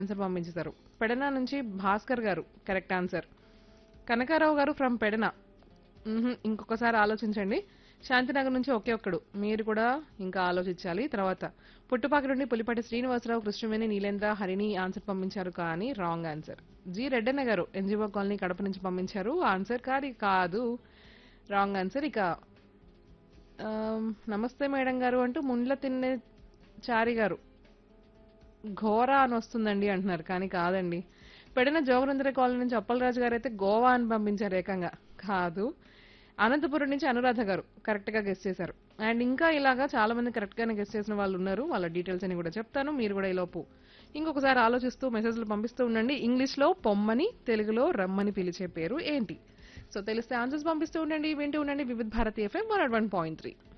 answer పంపించేశారు పెడన నుంచి భాస్కర్ గారు కరెక్ట్ ఆన్సర్ కనకారావు గారు ఫ్రమ్ పెడన మ్మ్హ్, ఇంకొకసారి ఆలోచించండి శాంతినగర్ నుంచి ఒకే ఒక్కడు మీరు కూడా ఇంకా ఆలోచించాలి తర్వాత పుట్టుపాక నుండి పులిపాటి శ్రీనివాసరావు కృష్ణవేణి నీలేంద్ర హరిని ఆన్సర్ పంపించారు కానీ రాంగ్ ఆన్సర్ జి రెడ్డన్న గారు ఎన్జిఓ కాలనీ కడప నుంచి పంపించారు ఆన్సర్ కాదు కాదు రాంగ్ ఆన్సర్ ఇక ఆమ్, నమస్తే మేడం గారు అంటూ ముండ్ల తిన్నే చారి గారు ఘోరా అని వస్తుందండి అంటున్నారు కానీ కాదండి పెడిన జోగరేంద్ర కాలనీ నుంచి అప్పలరాజు గారు అయితే గోవా అని పంపించారు ఏకంగా కాదు అనంతపురం నుంచి అనురాధ గారు కరెక్ట్ గా గెస్ట్ చేశారు అండ్ ఇంకా ఇలాగా చాలా మంది కరెక్ట్ గానే గెస్ట్ చేసిన వాళ్ళు ఉన్నారు వాళ్ళ డీటెయిల్స్ అని కూడా చెప్తాను మీరు కూడా ఈలోపు ఇంకొకసారి ఆలోచిస్తూ మెసేజ్లు పంపిస్తూ ఉండండి ఇంగ్లీష్ లో పొమ్మని తెలుగులో రమ్మని పిలిచే పేరు ఏంటి సో తెలిస్తే ఆన్సర్స్ పంపిస్తూ ఉండండి వింటూ ఉండండి Vividh Bharati FM one point three